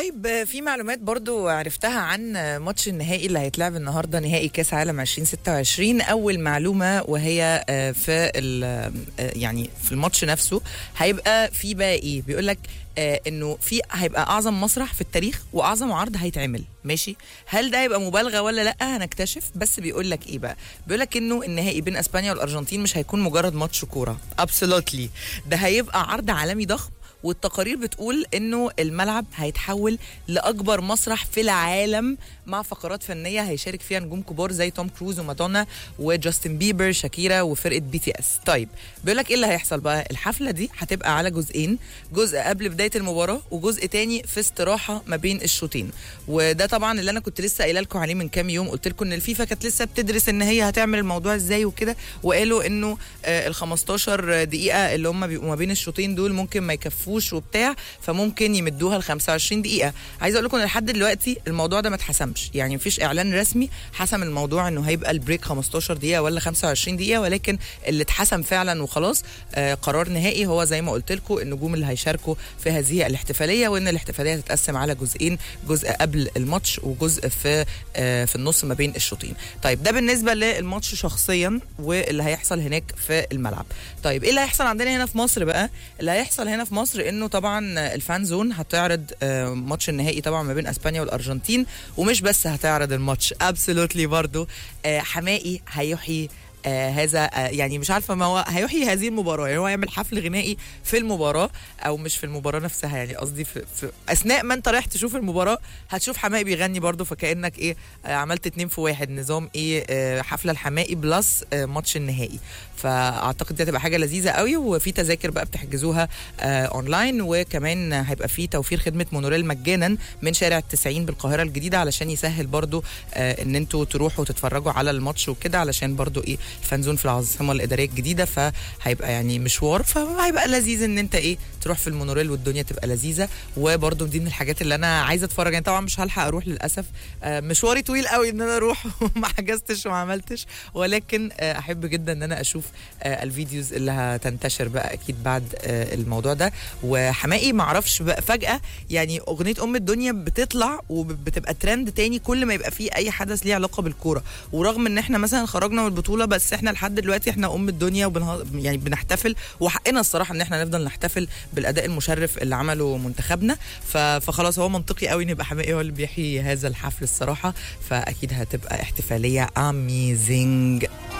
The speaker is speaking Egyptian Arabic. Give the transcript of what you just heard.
طيب في معلومات برضو عرفتها عن ماتش النهائي اللي هيتلعب النهارده نهائي كاس عالم 2026 اول معلومه وهي في يعني في الماتش نفسه هيبقى في بقى ايه بيقول لك انه في هيبقى اعظم مسرح في التاريخ واعظم عرض هيتعمل ماشي هل ده هيبقى مبالغه ولا لا هنكتشف بس بيقول لك ايه بقى بيقول لك انه النهائي بين اسبانيا والارجنتين مش هيكون مجرد ماتش كوره ابسولوتلي ده هيبقى عرض عالمي ضخم والتقارير بتقول انه الملعب هيتحول لاكبر مسرح في العالم مع فقرات فنيه هيشارك فيها نجوم كبار زي توم كروز ومادونا وجاستن بيبر شاكيرا وفرقه بي تي اس طيب بيقول لك ايه اللي هيحصل بقى الحفله دي هتبقى على جزئين جزء قبل بدايه المباراه وجزء تاني في استراحه ما بين الشوطين وده طبعا اللي انا كنت لسه قايله لكم عليه من كام يوم قلت لكم ان الفيفا كانت لسه بتدرس ان هي هتعمل الموضوع ازاي وكده وقالوا انه ال 15 دقيقه اللي هم بيبقوا ما بين الشوطين دول ممكن ما يكفوش يخافوش وبتاع فممكن يمدوها ل 25 دقيقه عايزه اقول لكم لحد دلوقتي الموضوع ده ما اتحسمش يعني مفيش اعلان رسمي حسم الموضوع انه هيبقى البريك 15 دقيقه ولا 25 دقيقه ولكن اللي اتحسم فعلا وخلاص آه قرار نهائي هو زي ما قلت لكم النجوم اللي هيشاركوا في هذه الاحتفاليه وان الاحتفاليه هتتقسم على جزئين جزء قبل الماتش وجزء في آه في النص ما بين الشوطين طيب ده بالنسبه للماتش شخصيا واللي هيحصل هناك في الملعب طيب ايه اللي هيحصل عندنا هنا في مصر بقى اللي هيحصل هنا في مصر انه طبعا الفان زون هتعرض ماتش النهائي طبعا ما بين اسبانيا والارجنتين ومش بس هتعرض الماتش ابسولوتلي برضو حمائي هيحيي آه هذا آه يعني مش عارفه ما هو هيحيي هذه المباراه يعني هو هيعمل حفل غنائي في المباراه او مش في المباراه نفسها يعني قصدي في, في اثناء ما انت رايح تشوف المباراه هتشوف حمائي بيغني برضه فكانك ايه آه عملت اتنين في واحد نظام ايه آه حفله الحمائي بلس آه ماتش النهائي فاعتقد دي هتبقى حاجه لذيذه قوي وفي تذاكر بقى بتحجزوها آه اونلاين وكمان هيبقى في توفير خدمه مونوريل مجانا من شارع التسعين بالقاهره الجديده علشان يسهل برضو آه ان انتوا تروحوا تتفرجوا على الماتش وكده علشان برضو ايه الفانزون في العاصمه الاداريه الجديده فهيبقى يعني مشوار فهيبقى لذيذ ان انت ايه تروح في المونوريل والدنيا تبقى لذيذه وبرضو دي من الحاجات اللي انا عايزه اتفرج يعني طبعا مش هلحق اروح للاسف آه مشواري طويل قوي ان انا اروح وما حجزتش وما عملتش ولكن آه احب جدا ان انا اشوف آه الفيديوز اللي هتنتشر بقى اكيد بعد آه الموضوع ده وحمائي ما اعرفش بقى فجاه يعني اغنيه ام الدنيا بتطلع وبتبقى ترند تاني كل ما يبقى فيه اي حدث ليه علاقه بالكوره ورغم ان احنا مثلا خرجنا من البطوله بس احنا لحد دلوقتي احنا ام الدنيا وبنه... يعني بنحتفل وحقنا الصراحه ان احنا نفضل نحتفل بالاداء المشرف اللي عمله منتخبنا ف... فخلاص هو منطقي قوي ان يبقى حمائي هو اللي بيحيي هذا الحفل الصراحه فاكيد هتبقى احتفاليه اميزنج